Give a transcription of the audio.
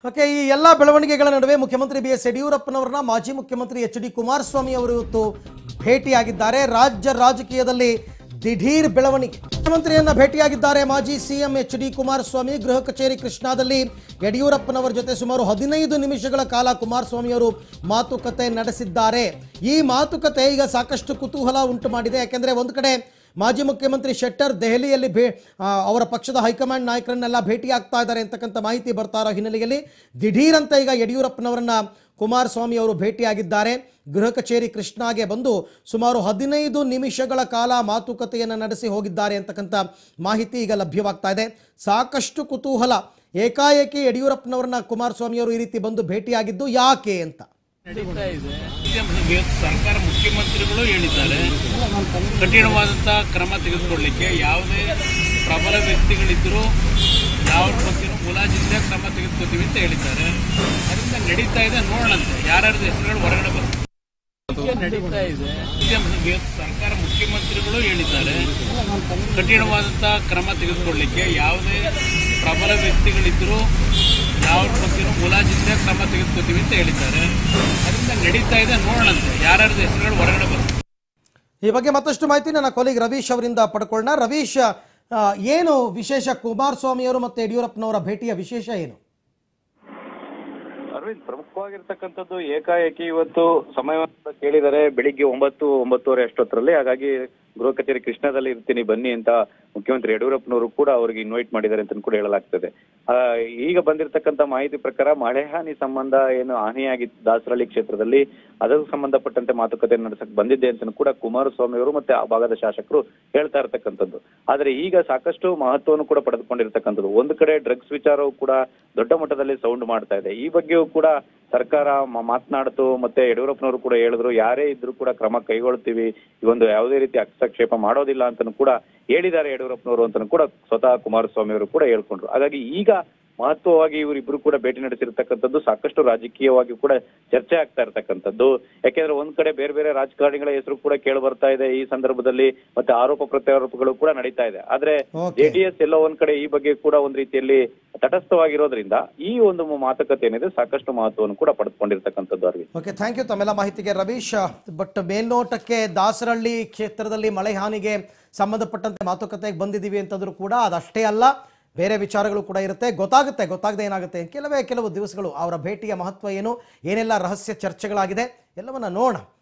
Okay ಈ ಎಲ್ಲ ಬೆಳವಣಿಗೆಗಳ ನಡುವೆ ಮುಖ್ಯಮಂತ್ರಿ ಬಿ ಎಸ್ ಯಡಿಯೂರಪ್ಪನವರನ್ನ ಮಾಜಿ ಮುಖ್ಯಮಂತ್ರಿ ಎಚ್ ಡಿ ಕುಮಾರಸ್ವಾಮಿ ಅವರು ಇವತ್ತು ಭೇಟಿಯಾಗಿದ್ದಾರೆ ರಾಜ್ಯ ರಾಜಕೀಯದಲ್ಲಿ ದಿಢೀರ್ ಬೆಳವಣಿಗೆ ಮುಖ್ಯಮಂತ್ರಿಯನ್ನ ಭೇಟಿಯಾಗಿದ್ದಾರೆ ಮಾಜಿ ಸಿಎಂ ಎಚ್ ಡಿ ಕುಮಾರಸ್ವಾಮಿ ಗೃಹ ಕಚೇರಿ ಕೃಷ್ಣಾದಲ್ಲಿ ಯಡಿಯೂರಪ್ಪನವರ ಜೊತೆ ಸುಮಾರು ಹದಿನೈದು ನಿಮಿಷಗಳ ಕಾಲ ಕುಮಾರಸ್ವಾಮಿ ಅವರು ಮಾತುಕತೆ ನಡೆಸಿದ್ದಾರೆ ಈ ಮಾತುಕತೆ ಈಗ ಸಾಕಷ್ಟು ಕುತೂಹಲ ಉಂಟು ಮಾಡಿದೆ ಯಾಕೆಂದ್ರೆ ಒಂದು ಕಡೆ ಮಾಜಿ ಮುಖ್ಯಮಂತ್ರಿ ಶೆಟ್ಟರ್ ದೆಹಲಿಯಲ್ಲಿ ಭೇ ಆ, ಅವರ ಪಕ್ಷದ ಹೈಕಮಾಂಡ್ ನಾಯಕರನ್ನೆಲ್ಲ ಭೇಟಿ ಆಗ್ತಾ ಇದ್ದಾರೆ ಅಂತಕ್ಕಂಥ ಮಾಹಿತಿ ಬರ್ತಾ ಇರೋ ಹಿನ್ನೆಲೆಯಲ್ಲಿ ದಿಢೀರಂತ ಈಗ ಯಡಿಯೂರಪ್ಪನವರನ್ನ ಕುಮಾರಸ್ವಾಮಿ ಅವರು ಭೇಟಿಯಾಗಿದ್ದಾರೆ ಗೃಹ ಕಚೇರಿ ಕೃಷ್ಣಾಗೆ ಬಂದು ಸುಮಾರು ಹದಿನೈದು ನಿಮಿಷಗಳ ಕಾಲ ಮಾತುಕತೆಯನ್ನು ನಡೆಸಿ ಹೋಗಿದ್ದಾರೆ ಅಂತಕ್ಕಂಥ ಮಾಹಿತಿ ಈಗ ಲಭ್ಯವಾಗ್ತಾ ಇದೆ ಸಾಕಷ್ಟು ಕುತೂಹಲ ಏಕಾಏಕಿ ಯಡಿಯೂರಪ್ಪನವರನ್ನ ಕುಮಾರಸ್ವಾಮಿ ಅವರು ಈ ರೀತಿ ಬಂದು ಭೇಟಿಯಾಗಿದ್ದು ಯಾಕೆ ಅಂತ ನಡೀತಾ ಇದೆ ಈಗ ಸರ್ಕಾರ ಮುಖ್ಯಮಂತ್ರಿಗಳು ಹೇಳಿದ್ದಾರೆ ಕಠಿಣವಾದಂತಹ ಕ್ರಮ ತೆಗೆದುಕೊಳ್ಳಿಕ್ಕೆ ಯಾವುದೇ ಪ್ರಬಲ ವ್ಯಕ್ತಿಗಳಿದ್ದರೂ ಯಾವ ಬಗ್ಗೆನೂ ಮುಲಾಜಿಲ್ಲದೆ ಕ್ರಮ ತೆಗೆದುಕೊತೀವಿ ಅಂತ ಹೇಳಿದ್ದಾರೆ ಅದರಿಂದ ನಡೀತಾ ಇದೆ ನೋಡೋಣಂತೆ ಯಾರ್ಯಾರ್ದು ಹೆಸರುಗಳು ಹೊರಗಡೆ ಬರುತ್ತೆ ಈಗ ನಡೀತಾ ಇದೆ ಈಗ ಸರ್ಕಾರ ಮುಖ್ಯಮಂತ್ರಿಗಳು ಹೇಳಿದ್ದಾರೆ ಕಠಿಣವಾದಂತಹ ಕ್ರಮ ತೆಗೆದುಕೊಳ್ಳಿಕ್ಕೆ ಯಾವುದೇ ಪ್ರಬಲ ವ್ಯಕ್ತಿಗಳಿದ್ದರೂ ಯಾವ ಬಗ್ಗೆನೂ ಮುಲಾಜಿಲ್ಲದೆ ಕ್ರಮ ತೆಗೆದುಕೊತೀವಿ ಅಂತ ಹೇಳಿದ್ದಾರೆ ಅದರಿಂದ ನಡೀತಾ ಇದೆ ನೋಡೋಣಂತೆ ಯಾರ್ಯಾರ್ದು ಹೆಸರುಗಳು ಹೊರಗಡೆ ಬರುತ್ತೆ ಈ ಬಗ್ಗೆ ಮತ್ತಷ್ಟು ಮಾಹಿತಿ ನನ್ನ ಕೊಲೀಗ್ ರವೀಶ್ ಅವರಿಂದ ಪಡ್ಕೊಳ್ಳೋಣ ರವೀಶ್ ಆ, ಏನು ವಿಶೇಷ ಕುಮಾರಸ್ವಾಮಿ ಅವರು ಮತ್ತು ಯಡಿಯೂರಪ್ಪನವರ ಭೇಟಿಯ ವಿಶೇಷ ಏನು ಅರವಿಂದ್ ಪ್ರಮುಖವಾಗಿರ್ತಕ್ಕಂಥದ್ದು ಏಕಾಏಕಿ ಇವತ್ತು ಸಮಯವನ್ನು ಕೇಳಿದರೆ ಬೆಳಿಗ್ಗೆ ಒಂಬತ್ತು ಒಂಬತ್ತುವರೆ ಅಷ್ಟೊತ್ತರಲ್ಲಿ ಹಾಗಾಗಿ ಗೃಹ ಕಚೇರಿ ಕೃಷ್ಣದಲ್ಲಿ ಇರ್ತೀನಿ ಬನ್ನಿ ಅಂತ ಮುಖ್ಯಮಂತ್ರಿ ಯಡಿಯೂರಪ್ಪನವರು ಕೂಡ ಅವರಿಗೆ ಇನ್ವೈಟ್ ಮಾಡಿದ್ದಾರೆ ಅಂತ ಕೂಡ ಹೇಳಲಾಗ್ತದೆ ಆ, ಈಗ ಬಂದಿರತಕ್ಕಂತ ಮಾಹಿತಿ ಪ್ರಕಾರ ಮಳೆ ಹಾನಿ ಸಂಬಂಧ ಏನು ಹಾನಿಯಾಗಿತ್ತು ದಾಸರಳ್ಳಿ ಕ್ಷೇತ್ರದಲ್ಲಿ ಅದಕ್ಕೆ ಸಂಬಂಧಪಟ್ಟಂತೆ ಮಾತುಕತೆ ನಡೆಸಕ್ ಬಂದಿದ್ದೆ ಅಂತ ಕೂಡ ಕುಮಾರಸ್ವಾಮಿ ಅವರು ಮತ್ತೆ ಆ ಭಾಗದ ಶಾಸಕರು ಹೇಳ್ತಾ ಇರ್ತಕ್ಕಂಥದ್ದು ಆದ್ರೆ ಈಗ ಸಾಕಷ್ಟು ಮಹತ್ವವನ್ನು ಕೂಡ ಪಡೆದುಕೊಂಡಿರ್ತಕ್ಕಂಥದ್ದು ಒಂದು ಕಡೆ ಡ್ರಗ್ಸ್ ವಿಚಾರವೂ ಕೂಡ ದೊಡ್ಡ ಮಟ್ಟದಲ್ಲಿ ಸೌಂಡ್ ಮಾಡ್ತಾ ಇದೆ ಈ ಬಗ್ಗೆಯೂ ಕೂಡ ಸರ್ಕಾರ ಮ- ಮಾತನಾಡ್ತು ಮತ್ತೆ ಯಡಿಯೂರಪ್ಪನವರು ಕೂಡ ಹೇಳಿದ್ರು ಯಾರೇ ಇದ್ರೂ ಕೂಡ ಕ್ರಮ ಕೈಗೊಳ್ತೀವಿ ಈ ಒಂದು ಯಾವುದೇ ರೀತಿ ಹಸ್ತಕ್ಷೇಪ ಮಾಡೋದಿಲ್ಲ ಅಂತನೂ ಕೂಡ ಹೇಳಿದ್ದಾರೆ ಯಡಿಯೂರಪ್ಪನವರು ಅಂತನೂ ಕೂಡ ಸ್ವತಃ ಕುಮಾರಸ್ವಾಮಿ ಅವರು ಕೂಡ ಹೇಳ್ಕೊಂಡ್ರು ಹಾಗಾಗಿ ಈಗ ಮಹತ್ವವಾಗಿ ಇವರಿಬ್ರು ಕೂಡ ಭೇಟಿ ನಡೆಸಿರ್ತಕ್ಕಂಥದ್ದು ಸಾಕಷ್ಟು ರಾಜಕೀಯವಾಗಿ ಕೂಡ ಚರ್ಚೆ ಆಗ್ತಾ ಇರ್ತಕ್ಕಂಥದ್ದು ಯಾಕೆಂದ್ರೆ ಒಂದ್ ಕಡೆ ಬೇರೆ ಬೇರೆ ರಾಜಕಾರಣಿಗಳ ಹೆಸರು ಕೂಡ ಕೇಳಿ ಬರ್ತಾ ಇದೆ ಈ ಸಂದರ್ಭದಲ್ಲಿ ಮತ್ತೆ ಆರೋಪ ಪ್ರತ್ಯಾರೋಪಗಳು ಕೂಡ ನಡೀತಾ ಇದೆ ಆದ್ರೆ Okay. ಜೆಡಿಎಸ್ ಎಲ್ಲೋ ಒಂದ್ ಕಡೆ ಈ ಬಗ್ಗೆ ಕೂಡ ಒಂದ್ ರೀತಿಯಲ್ಲಿ ತಟಸ್ಥವಾಗಿರೋದ್ರಿಂದ ಈ ಒಂದು ಮಾತುಕತೆ ಏನಿದೆ ಸಾಕಷ್ಟು ಮಹತ್ವವನ್ನು ಕೂಡ ಪಡೆದುಕೊಂಡಿರ್ತಕ್ಕಂಥದ್ದು ಅರವಿಂದ್ ಓಕೆ ಥ್ಯಾಂಕ್ ಯು ತಮ್ಮೆಲ್ಲ ಮಾಹಿತಿಗೆ ರವೀಶ್ ಬಟ್ ಮೇಲ್ನೋಟಕ್ಕೆ ದಾಸರಳ್ಳಿ ಕ್ಷೇತ್ರದಲ್ಲಿ ಮಳೆ ಹಾನಿಗೆ ಸಂಬಂಧಪಟ್ಟಂತೆ ಮಾತುಕತೆಗೆ ಬಂದಿದ್ದೀವಿ ಅಂತಂದ್ರೂ ಕೂಡ ಅದಷ್ಟೇ ಅಲ್ಲ ಬೇರೆ ವಿಚಾರಗಳು ಕೂಡ ಇರುತ್ತೆ ಗೊತ್ತಾಗುತ್ತೆ ಗೊತ್ತಾಗದೆ ಏನಾಗುತ್ತೆ ಕೆಲವೇ ಕೆಲವು ದಿವಸಗಳು ಅವರ ಭೇಟಿಯ ಮಹತ್ವ ಏನು ಏನೆಲ್ಲ ರಹಸ್ಯ ಚರ್ಚೆಗಳಾಗಿದೆ ಎಲ್ಲವನ್ನ ನೋಡೋಣ